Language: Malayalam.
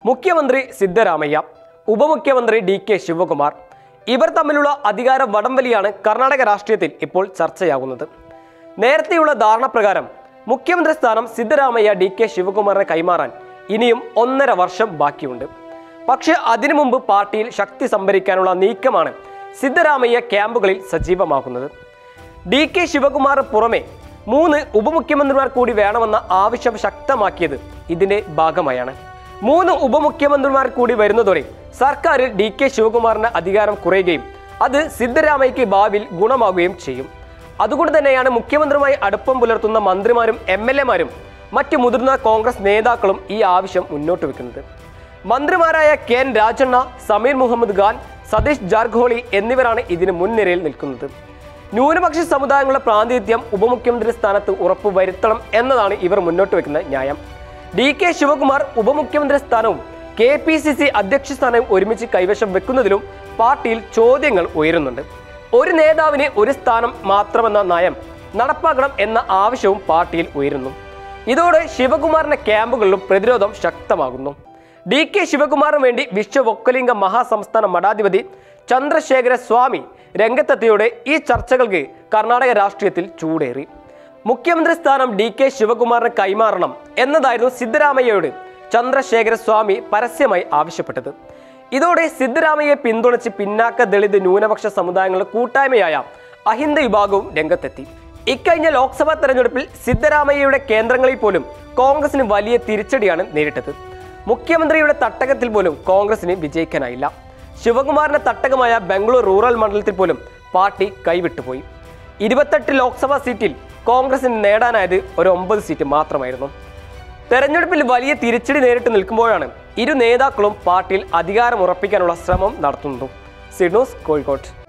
മുഖ്യമന്ത്രി സിദ്ധരാമയ്യ ഉപമുഖ്യമന്ത്രി ഡി കെ ശിവകുമാർ ഇവർ തമ്മിലുള്ള അധികാര വടംവലിയാണ് കർണാടക രാഷ്ട്രീയത്തിൽ ഇപ്പോൾ ചർച്ചയാകുന്നത് നേരത്തെയുള്ള ധാരണ പ്രകാരം മുഖ്യമന്ത്രി സ്ഥാനം സിദ്ധരാമയ്യ ഡി കെ ശിവകുമാറിനെ കൈമാറാൻ ഇനിയും ഒന്നര വർഷം ബാക്കിയുണ്ട് പക്ഷേ അതിനു മുമ്പ് പാർട്ടിയിൽ ശക്തി സംഭരിക്കാനുള്ള നീക്കമാണ് സിദ്ധരാമയ്യ ക്യാമ്പുകളിൽ സജീവമാക്കുന്നത് ഡി കെ ശിവകുമാർ പുറമെ മൂന്ന് ഉപമുഖ്യമന്ത്രിമാർ കൂടി വേണമെന്ന ആവശ്യം ശക്തമാക്കിയത് ഇതിന്റെ ഭാഗമായാണ് മൂന്ന് ഉപമുഖ്യമന്ത്രിമാർ കൂടി വരുന്നതോടെ സർക്കാരിൽ ഡി കെ ശിവകുമാറിന് അധികാരം കുറയുകയും അത് സിദ്ധരാമയ്യക്ക് ഭാവിയിൽ ഗുണമാകുകയും ചെയ്യും അതുകൊണ്ട് തന്നെയാണ് മുഖ്യമന്ത്രിയുമായി അടുപ്പം പുലർത്തുന്ന മന്ത്രിമാരും എം എൽ എമാരും മറ്റു മുതിർന്ന കോൺഗ്രസ് നേതാക്കളും ഈ ആവശ്യം മുന്നോട്ട് വെക്കുന്നത് മന്ത്രിമാരായ കെ എൻ രാജണ്ണ സമീർ മുഹമ്മദ് ഖാൻ സതീഷ് ജാർഘോളി എന്നിവരാണ് ഇതിന് മുൻനിരയിൽ നിൽക്കുന്നത് ന്യൂനപക്ഷ സമുദായങ്ങളുടെ പ്രാതിനിധ്യം ഉപമുഖ്യമന്ത്രി സ്ഥാനത്ത് ഉറപ്പുവരുത്തണം എന്നതാണ് ഇവർ മുന്നോട്ട് വെക്കുന്ന ന്യായം ഡി കെ ശിവകുമാർ ഉപമുഖ്യമന്ത്രി സ്ഥാനവും കെ പി സി സി അധ്യക്ഷ സ്ഥാനവും ഒരുമിച്ച് കൈവശം വെക്കുന്നതിലും പാർട്ടിയിൽ ചോദ്യങ്ങൾ ഉയരുന്നുണ്ട് ഒരു നേതാവിന് ഒരു സ്ഥാനം മാത്രമെന്ന നയം നടപ്പാക്കണം എന്ന ആവശ്യവും പാർട്ടിയിൽ ഉയരുന്നു ഇതോടെ ശിവകുമാറിന്റെ ക്യാമ്പുകളിലും പ്രതിരോധം ശക്തമാകുന്നു ഡി കെ ശിവകുമാറിന് വേണ്ടി വിശ്വവൊക്കലിംഗ മഹാസംസ്ഥാന മഠാധിപതി ചന്ദ്രശേഖര സ്വാമി രംഗത്തെത്തിയോടെ ഈ ചർച്ചകൾക്ക് കർണാടക രാഷ്ട്രീയത്തിൽ ചൂടേറി മുഖ്യമന്ത്രി സ്ഥാനം ഡി കെ ശിവകുമാറിന് കൈമാറണം എന്നതായിരുന്നു സിദ്ധരാമയ്യയോട് ചന്ദ്രശേഖര സ്വാമി പരസ്യമായി ആവശ്യപ്പെട്ടത് ഇതോടെ സിദ്ധരാമയ്യയെ പിന്തുണച്ച് പിന്നാക്ക ദളിത് ന്യൂനപക്ഷ സമുദായങ്ങളുടെ കൂട്ടായ്മയായ അഹിന്ദ വിഭാഗവും രംഗത്തെത്തി ഇക്കഴിഞ്ഞ ലോക്സഭാ തെരഞ്ഞെടുപ്പിൽ സിദ്ധരാമയ്യയുടെ കേന്ദ്രങ്ങളിൽ പോലും കോൺഗ്രസിന് വലിയ തിരിച്ചടിയാണ് നേരിട്ടത് മുഖ്യമന്ത്രിയുടെ തട്ടകത്തിൽ പോലും കോൺഗ്രസിന് വിജയിക്കാനായില്ല ശിവകുമാറിന്റെ തട്ടകമായ ബംഗളൂർ റൂറൽ മണ്ഡലത്തിൽ പോലും പാർട്ടി കൈവിട്ടുപോയി ഇരുപത്തെട്ട് ലോക്സഭാ സീറ്റിൽ കോൺഗ്രസിന് നേടാനായത് ഒരു ഒമ്പത് സീറ്റ് മാത്രമായിരുന്നു തെരഞ്ഞെടുപ്പിൽ വലിയ തിരിച്ചടി നേരിട്ട് നിൽക്കുമ്പോഴാണ് ഇരു നേതാക്കളും പാർട്ടിയിൽ അധികാരം ഉറപ്പിക്കാനുള്ള ശ്രമം നടത്തുന്നതും സിഡ്നോസ് കോഴിക്കോട്